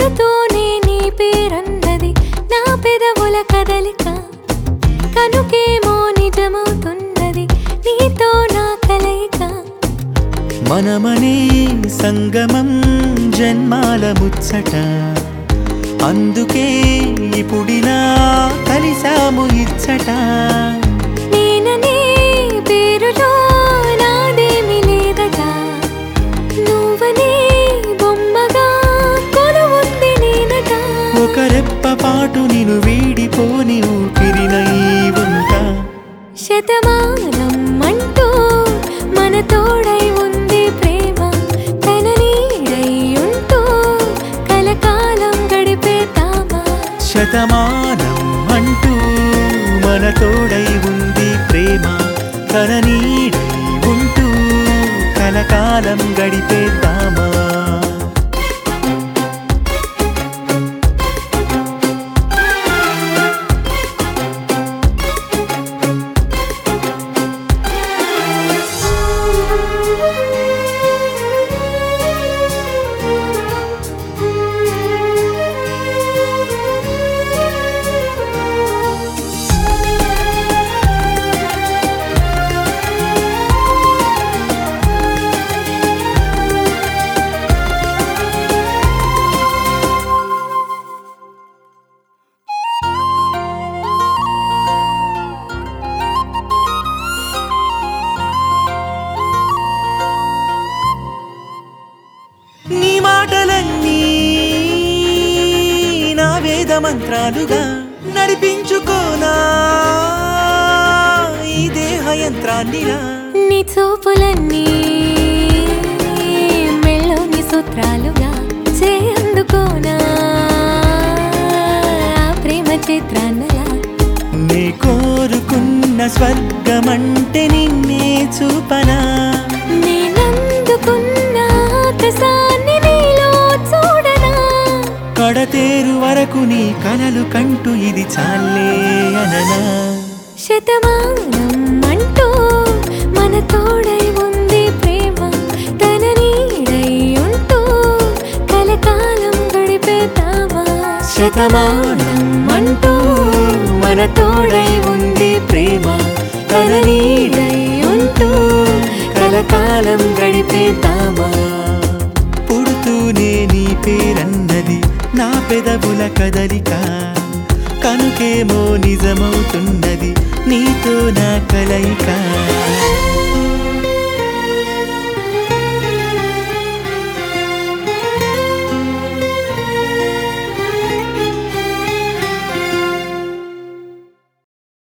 పుడుతూనే నీ పేరన్నది నా పెదవుల కదలిక కనుకేమో నిజమవుతున్నది నీతో నా కలయిక మనమనే సంగమం జన్మాల ముచ్చట అందుకే ఇప్పుడిలా కలిసాము ఇచ్చట నేననే పేరులో నాదేమి లేదట నువ్వనే బొమ్మగా కొలువుంది నేనట ఒక రెప్ప పాటు నిన్ను వీడిపోని ఊపిరినై ఉంటా శతమానం అంటూ మన తోడై ఉంది ప్రేమ తన నీడై ఉంటూ కలకాలం గడిపేతామా శతమానం అంటూ మన తోడై ఉంది ప్రేమ తన నీడై ఉంటూ కలకాలం గడిపేద్దామా నీ మాటలన్నీ నా వేద మంత్రాలుగా నడిపించుకోనా ఈ దేహ యంత్రాన్నిలా నీ చూపులన్నీ మెళ్ళోని సూత్రాలుగా చేయందుకోనా ఆ ప్రేమ చిత్రాన్నలా నీ కోరుకున్న స్వర్గమంటే నిన్నే చూపనా నేనందుకున్న ఆకాశాన్ని నీలో చూడనా కడతేరు వరకు నీ కలలు కంటూ ఇది చాలే అననా శతమానం అంటూ మన తోడై ఉంది ప్రేమ తన నీడై ఉంటూ కలకాలం గడిపేతామా శతమానం అంటూ మన తోడై ఉంది ప్రేమ తన నీడై ఉంటూ కలకాలం గడిపేద్దామా పుడుతూనే నీ పేరన్నది నా పెదవుల కదలిక కనుకేమో నిజమవుతున్నది నీతో నా కలయిక